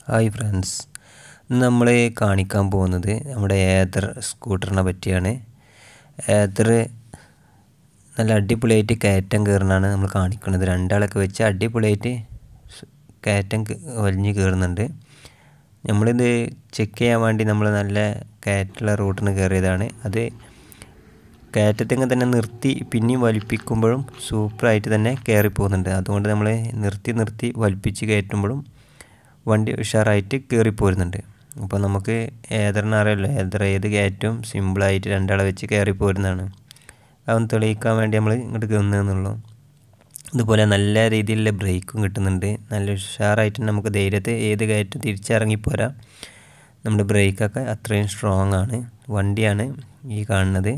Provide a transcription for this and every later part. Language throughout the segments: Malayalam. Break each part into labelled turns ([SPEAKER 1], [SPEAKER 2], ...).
[SPEAKER 1] ഹായ് ഫ്രണ്ട്സ് ഇന്ന് നമ്മൾ കാണിക്കാൻ പോകുന്നത് നമ്മുടെ ഏതർ സ്കൂട്ടറിനെ പറ്റിയാണ് ഏതർ നല്ല അടിപൊളിയായിട്ട് കയറ്റം കയറുന്നതാണ് നമ്മൾ കാണിക്കുന്നത് രണ്ടാളൊക്കെ വെച്ച് അടിപൊളിയായിട്ട് സ് കയറ്റം ക- വലിഞ്ഞ് കയറുന്നുണ്ട് നമ്മളിത് ചെക്ക് ചെയ്യാൻ വേണ്ടി നമ്മൾ നല്ല കയറ്റുള്ള റൂട്ടിന് കയറിയതാണ് അത് കയറ്റത്തെങ്ങ് തന്നെ നിർത്തി പിന്നെയും വലിപ്പിക്കുമ്പോഴും സൂപ്പറായിട്ട് തന്നെ കയറി പോകുന്നുണ്ട് അതുകൊണ്ട് നമ്മൾ നിർത്തി നിർത്തി വലിപ്പിച്ച് കയറ്റുമ്പോഴും വണ്ടി ഉഷാറായിട്ട് കയറി പോരുന്നുണ്ട് അപ്പോൾ നമുക്ക് ഏതറിന് അറിയാമല്ലോ ഏതർ ഏത് കയറ്റവും സിമ്പിളായിട്ട് രണ്ടാളെ വെച്ച് കയറി പോരുന്നതാണ് അതൊന്ന് തെളിയിക്കാൻ വേണ്ടി നമ്മൾ ഇങ്ങോട്ട് കയറുന്നതെന്നുള്ളൂ ഇതുപോലെ നല്ല രീതിയിലുള്ള ബ്രേക്കും കിട്ടുന്നുണ്ട് നല്ല ഉഷാറായിട്ട് നമുക്ക് ധൈര്യത്തിൽ ഏത് കയറ്റം തിരിച്ചിറങ്ങിപ്പോരാ നമ്മുടെ ബ്രേക്കൊക്കെ അത്രയും സ്ട്രോങ് ആണ് വണ്ടിയാണ് ഈ കാണുന്നത്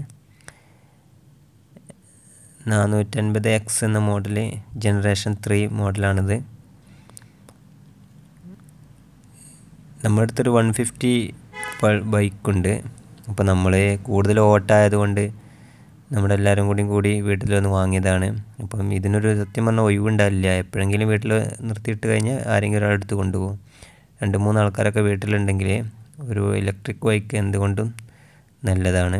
[SPEAKER 1] നാനൂറ്റൻപത് എക്സ് എന്ന മോഡൽ ജനറേഷൻ ത്രീ മോഡലാണിത് നമ്മുടെ അടുത്തൊരു വൺ ഫിഫ്റ്റി ബൈക്കുണ്ട് അപ്പോൾ നമ്മൾ കൂടുതൽ ഓട്ടമായതുകൊണ്ട് നമ്മളെല്ലാവരും കൂടി കൂടി വീട്ടിൽ വന്ന് വാങ്ങിയതാണ് അപ്പം ഇതിനൊരു സത്യം പറഞ്ഞാൽ ഒഴിവുണ്ടാവില്ല എപ്പോഴെങ്കിലും വീട്ടിൽ നിർത്തിയിട്ട് കഴിഞ്ഞാൽ ആരെങ്കിലും ഒരാളെടുത്ത് കൊണ്ടുപോകും രണ്ട് മൂന്ന് ആൾക്കാരൊക്കെ വീട്ടിലുണ്ടെങ്കിൽ ഒരു ഇലക്ട്രിക് ബൈക്ക് എന്തുകൊണ്ടും നല്ലതാണ്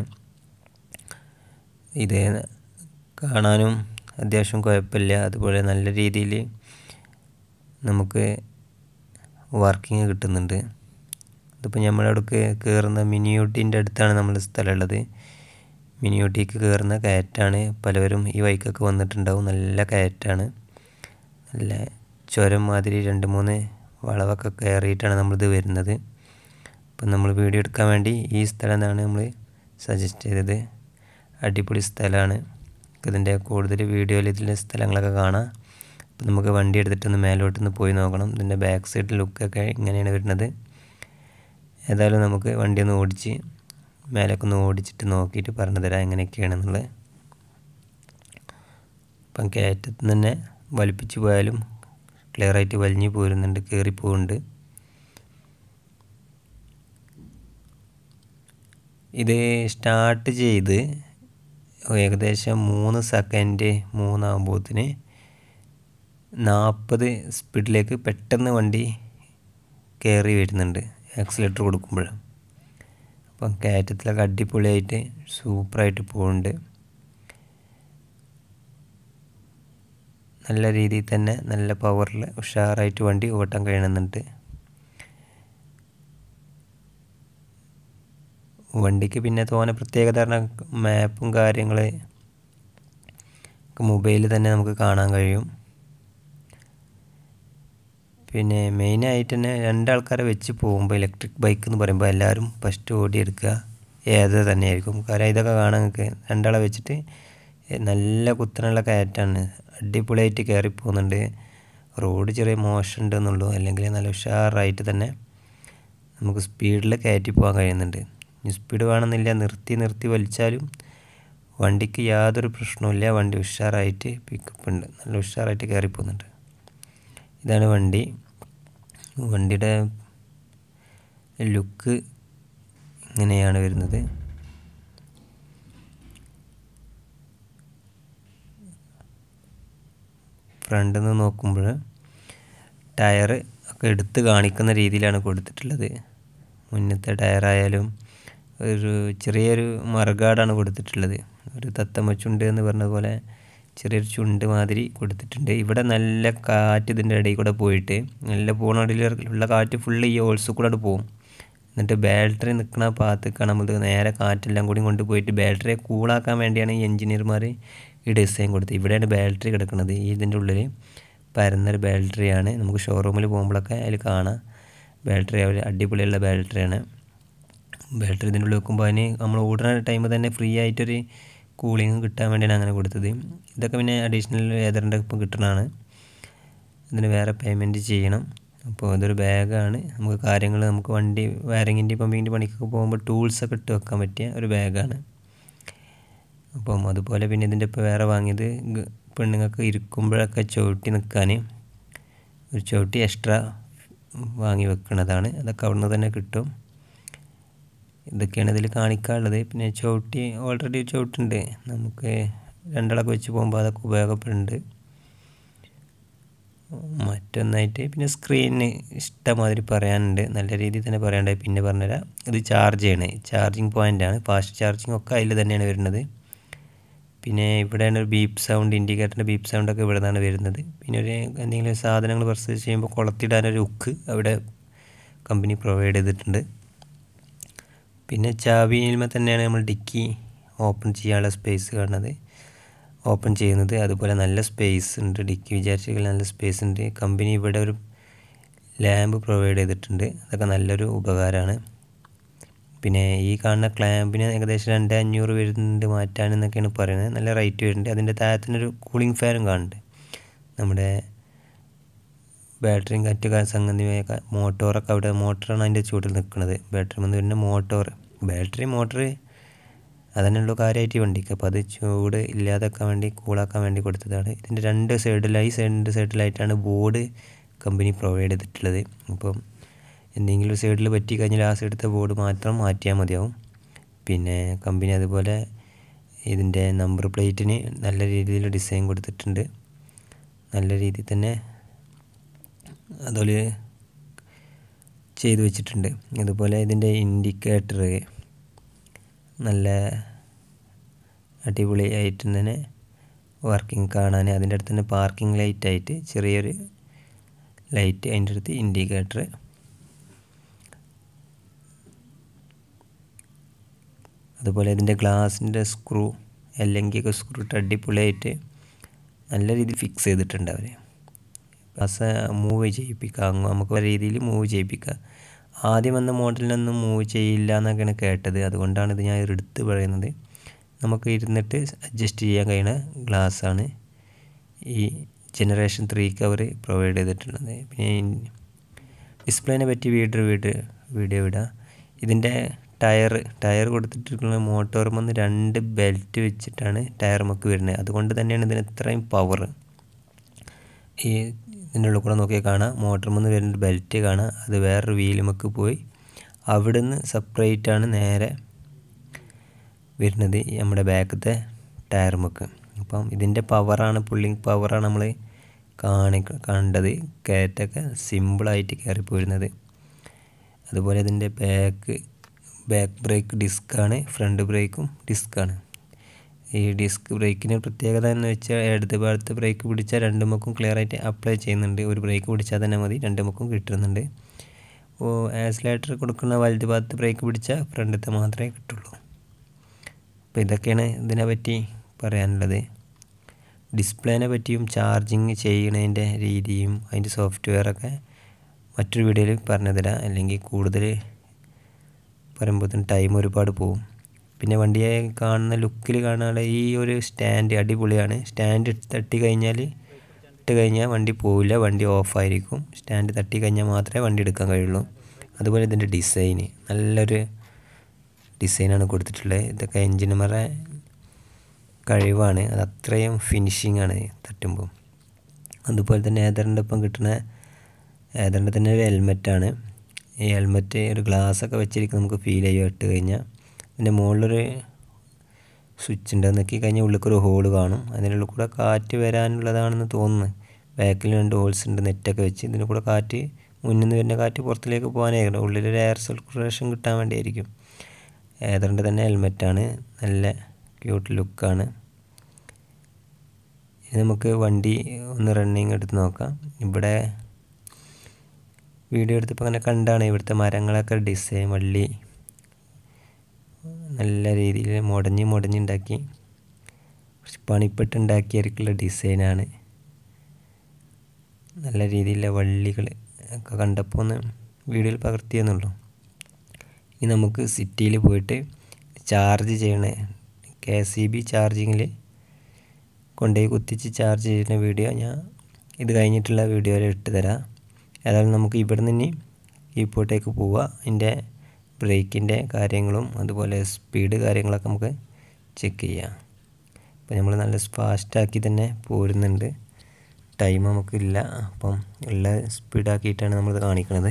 [SPEAKER 1] ഇത് കാണാനും അത്യാവശ്യം കുഴപ്പമില്ല അതുപോലെ നല്ല രീതിയിൽ നമുക്ക് വർക്കിംഗ് കിട്ടുന്നുണ്ട് ഇതിപ്പോൾ നമ്മളവിടേക്ക് കയറുന്ന മിനിയൂട്ടീൻ്റെ അടുത്താണ് നമ്മുടെ സ്ഥലമുള്ളത് മിനിയൂട്ടിക്ക് കയറുന്ന കയറ്റാണ് പലവരും ഈ വൈക്കൊക്കെ വന്നിട്ടുണ്ടാവും നല്ല കയറ്റാണ് നല്ല ചുരം മാതിരി രണ്ട് മൂന്ന് വളവൊക്കെ കയറിയിട്ടാണ് നമ്മളിത് വരുന്നത് അപ്പം നമ്മൾ വീഡിയോ എടുക്കാൻ വേണ്ടി ഈ സ്ഥലം എന്നാണ് നമ്മൾ സജസ്റ്റ് ചെയ്തത് അടിപൊളി സ്ഥലമാണ് ഇതിൻ്റെ കൂടുതൽ വീഡിയോയിൽ ഇതിൻ്റെ സ്ഥലങ്ങളൊക്കെ കാണാം അപ്പം നമുക്ക് വണ്ടി എടുത്തിട്ടൊന്ന് മേലോട്ടൊന്ന് പോയി നോക്കണം ഇതിൻ്റെ ബാക്ക് സൈഡ് ലുക്കൊക്കെ ഇങ്ങനെയാണ് വരുന്നത് ഏതായാലും നമുക്ക് വണ്ടി ഒന്ന് ഓടിച്ച് മേലൊക്കെ ഒന്ന് ഓടിച്ചിട്ട് നോക്കിയിട്ട് പറഞ്ഞു തരാം എങ്ങനെയൊക്കെയാണെന്നുള്ളത് ഇപ്പം കയറ്റത്ത് നിന്ന് തന്നെ വലിപ്പിച്ച് പോയാലും ക്ലിയറായിട്ട് വലിഞ്ഞു പോരുന്നുണ്ട് കയറി പോകുന്നുണ്ട് ഇത് സ്റ്റാർട്ട് ചെയ്ത് ഏകദേശം മൂന്ന് സെക്കൻഡ് മൂന്നാകുമ്പോഴത്തിന് നാൽപ്പത് സ്പീഡിലേക്ക് പെട്ടെന്ന് വണ്ടി കയറി വരുന്നുണ്ട് ആക്സിലേറ്റർ കൊടുക്കുമ്പോൾ അപ്പം കയറ്റത്തിലൊക്കെ അടിപൊളിയായിട്ട് സൂപ്പറായിട്ട് പോകുന്നുണ്ട് നല്ല രീതിയിൽ തന്നെ നല്ല പവറിൽ ഉഷാറായിട്ട് വണ്ടി ഓട്ടാൻ കഴിയുന്നുണ്ട് വണ്ടിക്ക് പിന്നെ തോനെ പ്രത്യേകത പറഞ്ഞാൽ മാപ്പും കാര്യങ്ങൾ മൊബൈലിൽ തന്നെ നമുക്ക് കാണാൻ കഴിയും പിന്നെ മെയിനായിട്ട് തന്നെ രണ്ടാൾക്കാരെ വെച്ച് പോകുമ്പോൾ ഇലക്ട്രിക് ബൈക്ക് എന്ന് പറയുമ്പോൾ എല്ലാവരും ഫസ്റ്റ് ഓടിയെടുക്കുക ഏത് തന്നെയായിരിക്കും കാരണം ഇതൊക്കെ കാണാൻ നിങ്ങൾക്ക് രണ്ടാളെ വെച്ചിട്ട് നല്ല കുത്തനുള്ള കയറ്റാണ് അടിപൊളിയായിട്ട് കയറി പോകുന്നുണ്ട് റോഡ് ചെറിയ മോശമുണ്ടെന്നുള്ളൂ അല്ലെങ്കിൽ നല്ല ഉഷാറായിട്ട് തന്നെ നമുക്ക് സ്പീഡിൽ കയറ്റി പോകാൻ കഴിയുന്നുണ്ട് ഇനി സ്പീഡ് വേണമെന്നില്ല നിർത്തി നിർത്തി വലിച്ചാലും വണ്ടിക്ക് യാതൊരു പ്രശ്നവുമില്ല വണ്ടി ഉഷാറായിട്ട് പിക്കപ്പ് ഉണ്ട് നല്ല ഉഷാറായിട്ട് കയറി പോകുന്നുണ്ട് ഇതാണ് വണ്ടി വണ്ടിയുടെ ലുക്ക് ഇങ്ങനെയാണ് വരുന്നത് ഫ്രണ്ടിൽ നിന്ന് നോക്കുമ്പോൾ ടയർ ഒക്കെ എടുത്ത് കാണിക്കുന്ന രീതിയിലാണ് കൊടുത്തിട്ടുള്ളത് മുന്നത്തെ ടയറായാലും ഒരു ചെറിയൊരു മറുകാടാണ് കൊടുത്തിട്ടുള്ളത് ഒരു തത്തമ്മ ചുണ്ട് എന്ന് പറഞ്ഞ പോലെ ചെറിയൊരു ചുണ്ട് മാതിരി കൊടുത്തിട്ടുണ്ട് ഇവിടെ നല്ല കാറ്റ് ഇതിൻ്റെ ഇടയിൽ കൂടെ പോയിട്ട് നല്ല പോണടിയിൽ ഉള്ള കാറ്റ് ഫുള്ള് ഈ ഓൾസ് കൂടെ പോകും എന്നിട്ട് ബാറ്ററി നിൽക്കുന്ന ഭാഗത്തേക്കാണ് നമ്മൾ നേരെ കാറ്റെല്ലാം കൂടി കൊണ്ടുപോയിട്ട് ബാറ്ററിയെ കൂളാക്കാൻ വേണ്ടിയാണ് ഈ എഞ്ചിനീയർമാർ ഈ ഡിസൈൻ കൊടുത്തത് ഇവിടെയാണ് ബാറ്ററി കിടക്കുന്നത് ഈ ഇതിൻ്റെ ഉള്ളിൽ പരന്നൊരു ബാറ്ററിയാണ് നമുക്ക് ഷോറൂമിൽ പോകുമ്പോഴൊക്കെ അതിൽ കാണാം ബാറ്ററി അവർ അടിപൊളിയുള്ള ബാറ്ററിയാണ് ബാറ്ററി ഇതിൻ്റെ ഉള്ളിൽ വെക്കുമ്പോൾ അതിന് നമ്മൾ ഓടുന്ന ടൈം തന്നെ ഫ്രീ ആയിട്ടൊരു കൂളിംഗ് കിട്ടാൻ വേണ്ടിയാണ് അങ്ങനെ കൊടുത്തത് ഇതൊക്കെ പിന്നെ അഡീഷണൽ ഏതറിൻ്റെ ഇപ്പം കിട്ടണതാണ് ഇതിന് വേറെ പേയ്മെൻറ്റ് ചെയ്യണം അപ്പോൾ ഇതൊരു ബാഗാണ് നമുക്ക് കാര്യങ്ങൾ നമുക്ക് വണ്ടി വയറിങ്ങിൻ്റെ പമ്പിങ്ങിൻ്റെ പണിക്കൊക്കെ പോകുമ്പോൾ ടൂൾസൊക്കെ ഇട്ട് വെക്കാൻ പറ്റിയ ഒരു ബാഗാണ് അപ്പം അതുപോലെ പിന്നെ ഇതിൻ്റെ ഇപ്പോൾ വേറെ വാങ്ങിയത് ഗ- പെണ്ണുങ്ങൾക്ക് ഇരിക്കുമ്പോഴൊക്കെ ചവിട്ടി നിൽക്കാൻ ഒരു ചവിട്ടി എക്സ്ട്രാ വാങ്ങി വെക്കുന്നതാണ് അതൊക്കെ അവിടുന്ന് തന്നെ കിട്ടും ഇതൊക്കെയാണ് ഇതിൽ കാണിക്കാനുള്ളത് പിന്നെ ചവിട്ടി ഓൾറെഡി ചവിട്ടുണ്ട് നമുക്ക് രണ്ടാളൊക്കെ വെച്ച് പോകുമ്പോൾ അതൊക്കെ ഉപയോഗപ്പെടുന്നുണ്ട് മറ്റൊന്നായിട്ട് പിന്നെ സ്ക്രീനിന് ഇഷ്ടമാതിരി പറയാനുണ്ട് നല്ല രീതിയിൽ തന്നെ പറയാനുണ്ട് പിന്നെ പറഞ്ഞുതരാം ഇത് ചാർജ് ചെയ്യണേ ചാർജിങ് പോയിൻ്റാണ് ഫാസ്റ്റ് ചാർജിങ് ഒക്കെ അതിൽ തന്നെയാണ് വരുന്നത് പിന്നെ ഇവിടെയാണ് ഒരു ബീപ്പ് സൗണ്ട് ഇൻഡിക്കേറ്ററിൻ്റെ ബീപ്പ് സൗണ്ടൊക്കെ ഇവിടെ നിന്നാണ് വരുന്നത് പിന്നെ ഒരു എന്തെങ്കിലും സാധനങ്ങൾ പർച്ചേസ് ചെയ്യുമ്പോൾ കൊളത്തിടാനൊരു ഉക്ക് അവിടെ കമ്പനി പ്രൊവൈഡ് ചെയ്തിട്ടുണ്ട് പിന്നെ ചാവിയിന്മേൽ തന്നെയാണ് നമ്മൾ ഡിക്കി ഓപ്പൺ ചെയ്യാനുള്ള സ്പേസ് കാണുന്നത് ഓപ്പൺ ചെയ്യുന്നത് അതുപോലെ നല്ല സ്പേസ് ഉണ്ട് ഡിക്കി വിചാരിച്ചെങ്കിൽ നല്ല സ്പേസ് ഉണ്ട് കമ്പനി ഇവിടെ ഒരു ലാമ്പ് പ്രൊവൈഡ് ചെയ്തിട്ടുണ്ട് അതൊക്കെ നല്ലൊരു ഉപകാരമാണ് പിന്നെ ഈ കാണുന്ന ക്ലാമ്പിന് ഏകദേശം രണ്ട് അഞ്ഞൂറ് വരുന്നുണ്ട് മാറ്റാനെന്നൊക്കെയാണ് പറയുന്നത് നല്ല റേറ്റ് വരുന്നുണ്ട് അതിൻ്റെ താഴത്തിനൊരു കൂളിംഗ് ഫാനും കാണുന്നുണ്ട് നമ്മുടെ ബാറ്ററിയും മറ്റു സംഗതിയായ മോട്ടോറൊക്കെ അവിടെ മോട്ടറാണ് അതിൻ്റെ ചൂട്ടിൽ നിൽക്കുന്നത് ബാറ്ററി വന്ന് വരുന്ന മോട്ടോർ ബാറ്ററി മോട്ടർ അതന്നെയുള്ളൂ കാര്യമായിട്ട് വണ്ടിക്ക് അപ്പോൾ അത് ചൂട് ഇല്ലാതാക്കാൻ വേണ്ടി കൂളാക്കാൻ വേണ്ടി കൊടുത്തതാണ് ഇതിൻ്റെ രണ്ട് സൈഡിലായി രണ്ട് സൈഡിലായിട്ടാണ് ബോർഡ് കമ്പനി പ്രൊവൈഡ് ചെയ്തിട്ടുള്ളത് അപ്പം എന്തെങ്കിലും സൈഡിൽ പറ്റിക്കഴിഞ്ഞാൽ ആ സൈഡത്തെ ബോർഡ് മാത്രം മാറ്റിയാൽ മതിയാവും പിന്നെ കമ്പനി അതുപോലെ ഇതിൻ്റെ നമ്പർ പ്ലേറ്റിന് നല്ല രീതിയിൽ ഡിസൈൻ കൊടുത്തിട്ടുണ്ട് നല്ല രീതിയിൽ തന്നെ അതുപോലെ ചെയ്തു വെച്ചിട്ടുണ്ട് അതുപോലെ ഇതിൻ്റെ ഇൻഡിക്കേറ്റർ നല്ല അടിപൊളി ആയിട്ട് തന്നെ വർക്കിംഗ് കാണാൻ അതിൻ്റെ അടുത്ത് തന്നെ പാർക്കിംഗ് ലൈറ്റ് ആയിട്ട് ചെറിയൊരു ലൈറ്റ് അതിൻ്റെ അടുത്ത് ഇൻഡിക്കേറ്റർ അതുപോലെ ഇതിൻ്റെ ഗ്ലാസിൻ്റെ സ്ക്രൂ എല്ലെങ്കിയൊക്കെ സ്ക്രൂ ഇട്ട് അടിപൊളിയായിട്ട് നല്ല രീതിയിൽ ഫിക്സ് ചെയ്തിട്ടുണ്ട് അവർ ഗ്ലാസ് മൂവ് ചെയ്യിപ്പിക്കുക നമുക്ക് രീതിയിൽ മൂവ് ചെയ്യിപ്പിക്കുക ആദ്യം വന്ന മോഡലിനൊന്നും മൂവ് ചെയ്യില്ല എന്നൊക്കെയാണ് കേട്ടത് അതുകൊണ്ടാണ് ഇത് ഞാൻ എടുത്ത് പറയുന്നത് നമുക്ക് ഇരുന്നിട്ട് അഡ്ജസ്റ്റ് ചെയ്യാൻ കഴിയുന്ന ഗ്ലാസ്സാണ് ഈ ജനറേഷൻ ത്രീക്ക് അവർ പ്രൊവൈഡ് ചെയ്തിട്ടുള്ളത് പിന്നെ ഡിസ്പ്ലേനെ പറ്റി വീഡിയോ വീഡിയോ വീഡിയോ വിടാം ഇതിൻ്റെ ടയർ ടയർ കൊടുത്തിട്ടുള്ള മോട്ടോർ വന്ന് രണ്ട് ബെൽറ്റ് വെച്ചിട്ടാണ് ടയർ നമുക്ക് വരുന്നത് അതുകൊണ്ട് തന്നെയാണ് ഇതിന് ഇത്രയും പവർ ഈ ഇതിൻ്റെ ഉള്ളിൽ കൂടെ നോക്കിയാൽ കാണാം മോട്ടർ വന്ന് വരുന്ന ബെൽറ്റ് കാണാം അത് വേറൊരു വീലുമൊക്കെ പോയി അവിടുന്ന് സെപ്പറേറ്റ് ആണ് നേരെ വരുന്നത് നമ്മുടെ ബാക്കത്തെ ടയറുമൊക്കെ അപ്പം ഇതിൻ്റെ പവറാണ് പുള്ളിങ് പവറാണ് നമ്മൾ കാണി കണ്ടത് കയറ്റൊക്കെ സിമ്പിളായിട്ട് കയറിപ്പോരുന്നത് അതുപോലെ ഇതിൻ്റെ ബാക്ക് ബാക്ക് ബ്രേക്ക് ഡിസ്ക്കാണ് ഫ്രണ്ട് ബ്രേക്കും ഡിസ്ക്കാണ് ഈ ഡിസ്ക് ബ്രേക്കിന് പ്രത്യേകത എന്ന് വെച്ചാൽ ഇടത് ഭാഗത്ത് ബ്രേക്ക് പിടിച്ചാൽ രണ്ട് മുക്കും ക്ലിയർ ആയിട്ട് അപ്ലൈ ചെയ്യുന്നുണ്ട് ഒരു ബ്രേക്ക് പിടിച്ചാൽ തന്നെ മതി രണ്ട് മുക്കും കിട്ടുന്നുണ്ട് അപ്പോൾ ആക്സിലേറ്റർ കൊടുക്കുന്ന വലത് ഭാഗത്ത് ബ്രേക്ക് പിടിച്ചാൽ ഫ്രണ്ടത്തെ മാത്രമേ കിട്ടുള്ളൂ അപ്പോൾ ഇതൊക്കെയാണ് ഇതിനെ പറ്റി പറയാനുള്ളത് ഡിസ്പ്ലേനെ പറ്റിയും ചാർജിങ് ചെയ്യണതിൻ്റെ രീതിയും അതിൻ്റെ സോഫ്റ്റ്വെയറൊക്കെ മറ്റൊരു വീഡിയോയിൽ പറഞ്ഞു തരാം അല്ലെങ്കിൽ കൂടുതൽ പറയുമ്പോഴത്തേന് ടൈം ഒരുപാട് പോകും പിന്നെ വണ്ടിയെ കാണുന്ന ലുക്കിൽ കാണാനുള്ള ഈ ഒരു സ്റ്റാൻഡ് അടിപൊളിയാണ് സ്റ്റാൻഡ് തട്ടി കഴിഞ്ഞാൽ ഇട്ട് കഴിഞ്ഞാൽ വണ്ടി പോവില്ല വണ്ടി ഓഫായിരിക്കും സ്റ്റാൻഡ് തട്ടി കഴിഞ്ഞാൽ മാത്രമേ വണ്ടി എടുക്കാൻ കഴിയുള്ളൂ അതുപോലെ ഇതിൻ്റെ ഡിസൈന് നല്ലൊരു ഡിസൈനാണ് കൊടുത്തിട്ടുള്ളത് ഇതൊക്കെ എൻജിനിയർമാരുടെ കഴിവാണ് അത് അത്രയും ഫിനിഷിംഗ് ആണ് തട്ടുമ്പോൾ അതുപോലെ തന്നെ ഏതറിൻ്റെ ഒപ്പം കിട്ടുന്ന ഏതറിൻ്റെ തന്നെ ഒരു ഹെൽമെറ്റാണ് ഈ ഹെൽമെറ്റ് ഒരു ഗ്ലാസ്സൊക്കെ വെച്ചിരിക്കും നമുക്ക് ഫീൽ ചെയ്യും ഇട്ട് കഴിഞ്ഞാൽ ഇതിൻ്റെ മുകളിലൊരു സ്വിച്ച് ഉണ്ട് നോക്കി കഴിഞ്ഞാൽ ഉള്ളിലൊരു ഹോൾ കാണും അതിനുള്ളിൽ കൂടെ കാറ്റ് വരാനുള്ളതാണെന്ന് തോന്നുന്നു ബാക്കിൽ രണ്ട് ഹോൾസ് ഉണ്ട് നെറ്റൊക്കെ വെച്ച് ഇതിന് കൂടെ കാറ്റ് മുന്നിൽ നിന്ന് വരുന്ന കാറ്റ് പുറത്തിലേക്ക് പോകാനായിരിക്കും ഉള്ളിലൊരു എയർ സർക്കുലേഷൻ കിട്ടാൻ വേണ്ടിയായിരിക്കും ഏതറിൻ്റെ തന്നെ ഹെൽമെറ്റാണ് നല്ല ക്യൂട്ട് ലുക്കാണ് ഇനി നമുക്ക് വണ്ടി ഒന്ന് റണ്ണിങ് എടുത്ത് നോക്കാം ഇവിടെ വീഡിയോ എടുത്തപ്പോൾ അങ്ങനെ കണ്ടാണ് ഇവിടുത്തെ മരങ്ങളൊക്കെ ഡിസൈൻ വള്ളി നല്ല രീതിയിൽ മുടഞ്ഞ് മുടഞ്ഞുണ്ടാക്കി കുറച്ച് പണിപ്പെട്ടുണ്ടാക്കിയവർക്കുള്ള ഡിസൈനാണ് നല്ല രീതിയിലുള്ള വള്ളികൾ ഒക്കെ കണ്ടപ്പോൾ ഒന്ന് വീഡിയോയിൽ പകർത്തിയെന്നുള്ളൂ ഇനി നമുക്ക് സിറ്റിയിൽ പോയിട്ട് ചാർജ് ചെയ്യണ കെ സി ബി ചാർജിങ്ങിൽ കൊണ്ടുപോയി കുത്തിച്ച് ചാർജ് ചെയ്യുന്ന വീഡിയോ ഞാൻ ഇത് കഴിഞ്ഞിട്ടുള്ള വീഡിയോയിൽ ഇട്ട് തരാം ഏതായാലും നമുക്ക് ഇവിടെ നിന്ന് കീപ്പോട്ടേക്ക് പോവുക അതിൻ്റെ ബ്രേക്കിൻ്റെ കാര്യങ്ങളും അതുപോലെ സ്പീഡ് കാര്യങ്ങളൊക്കെ നമുക്ക് ചെക്ക് ചെയ്യാം അപ്പോൾ നമ്മൾ നല്ല ഫാസ്റ്റാക്കി തന്നെ പോരുന്നുണ്ട് ടൈം നമുക്കില്ല അപ്പം ഉള്ള സ്പീഡാക്കിയിട്ടാണ് നമ്മളിത് കാണിക്കുന്നത്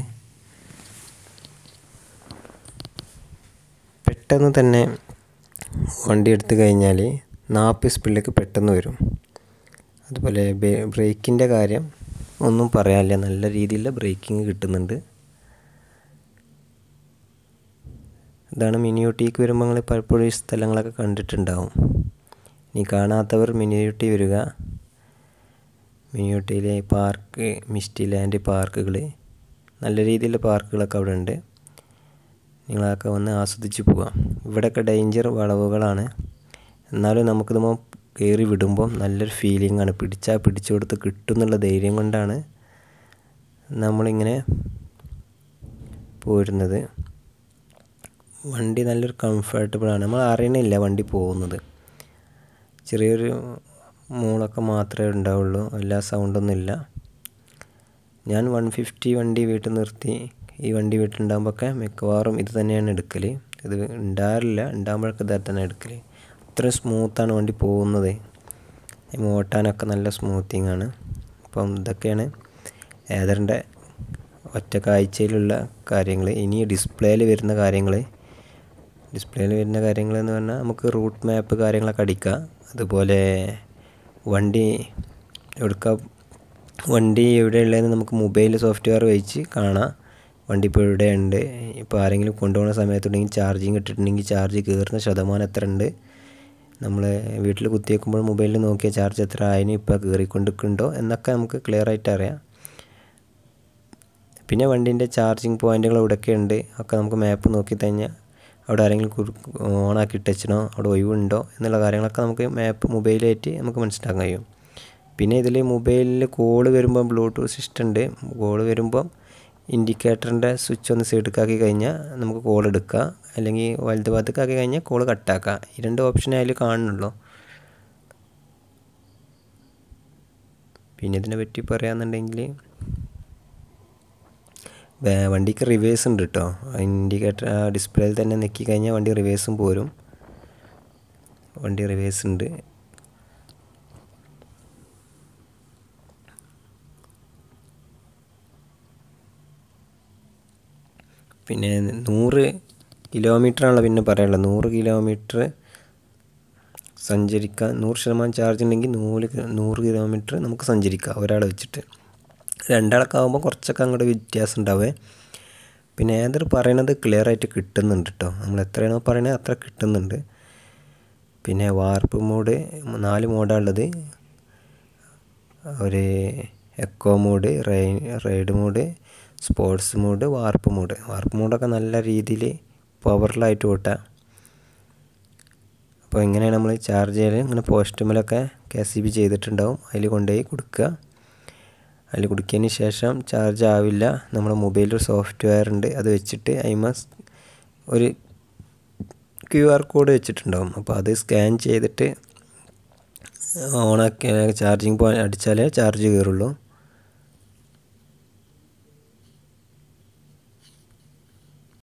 [SPEAKER 1] പെട്ടെന്ന് തന്നെ വണ്ടി എടുത്തു കഴിഞ്ഞാൽ നാൽപ്പത് സ്പീഡിലേക്ക് പെട്ടെന്ന് വരും അതുപോലെ ബ്രേക്കിൻ്റെ കാര്യം ഒന്നും പറയാനില്ല നല്ല രീതിയിലുള്ള ബ്രേക്കിംഗ് കിട്ടുന്നുണ്ട് ഇതാണ് മിനി ഊട്ടിക്ക് വരുമ്പോൾ നിങ്ങൾ പലപ്പോഴും ഈ സ്ഥലങ്ങളൊക്കെ കണ്ടിട്ടുണ്ടാവും ഇനി കാണാത്തവർ മിനി ഊട്ടി വരിക മിനി ഊട്ടിയിലെ പാർക്ക് മിസ്റ്റി ലാൻഡ് പാർക്കുകൾ നല്ല രീതിയിലുള്ള പാർക്കുകളൊക്കെ അവിടെ ഉണ്ട് നിങ്ങളൊക്കെ വന്ന് ആസ്വദിച്ച് പോവാം ഇവിടെയൊക്കെ ഡേഞ്ചർ വളവുകളാണ് എന്നാലും നമുക്കിതുമ്പോൾ കയറി വിടുമ്പം നല്ലൊരു ഫീലിംഗ് ആണ് പിടിച്ചാൽ പിടിച്ചു കൊടുത്ത് കിട്ടും എന്നുള്ള ധൈര്യം കൊണ്ടാണ് നമ്മളിങ്ങനെ പോരുന്നത് വണ്ടി നല്ലൊരു കംഫർട്ടബിളാണ് നമ്മൾ അറിയണില്ല വണ്ടി പോകുന്നത് ചെറിയൊരു മൂളൊക്കെ മാത്രമേ ഉണ്ടാവുള്ളൂ എല്ലാ സൗണ്ടൊന്നുമില്ല ഞാൻ വൺ ഫിഫ്റ്റി വണ്ടി വീട്ടിൽ നിർത്തി ഈ വണ്ടി വീട്ടിലുണ്ടാകുമ്പോഴൊക്കെ മിക്കവാറും ഇത് തന്നെയാണ് എടുക്കൽ ഇത് ഉണ്ടാറില്ല ഉണ്ടാകുമ്പോഴൊക്കെ ഇതാ തന്നെ എടുക്കൽ അത്രയും സ്മൂത്താണ് വണ്ടി പോകുന്നത് ഓട്ടാനൊക്കെ നല്ല സ്മൂത്തിങ് ആണ് അപ്പം ഇതൊക്കെയാണ് ഏതറിൻ്റെ ഒറ്റ കാഴ്ചയിലുള്ള കാര്യങ്ങൾ ഇനി ഡിസ്പ്ലേയിൽ വരുന്ന കാര്യങ്ങൾ ഡിസ്പ്ലേയിൽ വരുന്ന കാര്യങ്ങൾ എന്ന് പറഞ്ഞാൽ നമുക്ക് റൂട്ട് മാപ്പ് കാര്യങ്ങളൊക്കെ അടിക്കാം അതുപോലെ വണ്ടി എടുക്കുക വണ്ടി എവിടെയുള്ളതെന്ന് നമുക്ക് മൊബൈൽ സോഫ്റ്റ്വെയർ വെച്ച് കാണാം വണ്ടി ഇപ്പോൾ എവിടെയുണ്ട് ഇപ്പോൾ ആരെങ്കിലും കൊണ്ടുപോകുന്ന സമയത്തുണ്ടെങ്കിൽ ചാർജിങ് ഇട്ടിട്ടുണ്ടെങ്കിൽ ചാർജ് കയറുന്ന ശതമാനം എത്ര ഉണ്ട് നമ്മൾ വീട്ടിൽ കുത്തിവെക്കുമ്പോൾ മൊബൈലിൽ നോക്കിയ ചാർജ് എത്ര ആയതിന് ഇപ്പോൾ കയറിക്കൊണ്ടിരിക്കുന്നുണ്ടോ എന്നൊക്കെ നമുക്ക് ക്ലിയർ ആയിട്ട് അറിയാം പിന്നെ വണ്ടീൻ്റെ ചാർജിങ് പോയിന്റുകൾ എവിടെയൊക്കെ ഉണ്ട് ഒക്കെ നമുക്ക് മാപ്പ് നോക്കി കഴിഞ്ഞാൽ അവിടെ ആരെങ്കിലും ഓണാക്കി ഇട്ടച്ചണോ അവിടെ ഒഴിവുണ്ടോ എന്നുള്ള കാര്യങ്ങളൊക്കെ നമുക്ക് മാപ്പ് മൊബൈലായിട്ട് നമുക്ക് മനസ്സിലാക്കാൻ കഴിയും പിന്നെ ഇതിൽ മൊബൈലിൽ കോൾ വരുമ്പോൾ ബ്ലൂടൂത്ത് സിസ്റ്റം ഉണ്ട് കോൾ വരുമ്പോൾ ഇൻഡിക്കേറ്ററിൻ്റെ സ്വിച്ച് ഒന്ന് സൈഡിലേക്കാക്കി കഴിഞ്ഞാൽ നമുക്ക് കോൾ എടുക്കുക അല്ലെങ്കിൽ വലത് ഭാഗത്തേക്കാക്കി കഴിഞ്ഞാൽ കോൾ കട്ടാക്കുക ഈ രണ്ട് ഓപ്ഷനേ അതിൽ കാണുന്നുള്ളൂ പിന്നെ ഇതിനെ പറ്റി പറയുകയാണെന്നുണ്ടെങ്കിൽ വണ്ടിക്ക് റിവേഴ്സ് ഉണ്ട് കേട്ടോ ഇൻഡിക്കേറ്റർ ആ ഡിസ്പ്ലേയിൽ തന്നെ നെക്കി കഴിഞ്ഞാൽ വണ്ടി റിവേഴ്സും പോരും വണ്ടി റിവേഴ്സ് ഉണ്ട് പിന്നെ നൂറ് കിലോമീറ്ററാണല്ലോ പിന്നെ പറയാനുള്ളത് നൂറ് കിലോമീറ്റർ സഞ്ചരിക്കാൻ നൂറ് ശതമാനം ചാർജ് ഉണ്ടെങ്കിൽ നൂറ് നൂറ് കിലോമീറ്റർ നമുക്ക് സഞ്ചരിക്കാം ഒരാളെ വെച്ചിട്ട് രണ്ടാളൊക്കെ ആകുമ്പോൾ കുറച്ചൊക്കെ അങ്ങോട്ട് വ്യത്യാസം ഉണ്ടാവേ പിന്നെ ഏതൊർ പറയണത് ക്ലിയർ ആയിട്ട് കിട്ടുന്നുണ്ട് കേട്ടോ നമ്മൾ എത്രയാണോ പറയണത് അത്ര കിട്ടുന്നുണ്ട് പിന്നെ വാർപ്പ് മോഡ് നാല് മോഡാണ് ഉള്ളത് ഒരു എക്കോ മോഡ് റൈ ride mode sports mode warp mode warp മോഡൊക്കെ നല്ല രീതിയിൽ പവറിലായിട്ട് ഓട്ടാം അപ്പോൾ എങ്ങനെയാണ് നമ്മൾ ചാർജ് ചെയ്യൽ ഇങ്ങനെ പോസ്റ്റുമലൊക്കെ കെ സി ബി ചെയ്തിട്ടുണ്ടാവും അതിൽ കൊണ്ടുപോയി കൊടുക്കുക അതിൽ കൊടുത്തതിന് ശേഷം ചാർജ് ആവില്ല നമ്മുടെ മൊബൈലിൽ സോഫ്റ്റ്വെയർ ഉണ്ട് അത് വെച്ചിട്ട് അതിമ ഒരു ക്യു ആർ കോഡ് വെച്ചിട്ടുണ്ടാവും അപ്പോൾ അത് സ്കാൻ ചെയ്തിട്ട് ഓണാക്കി ചാർജിങ് പോയിന്റ് അടിച്ചാലേ ചാർജ് കയറുള്ളൂ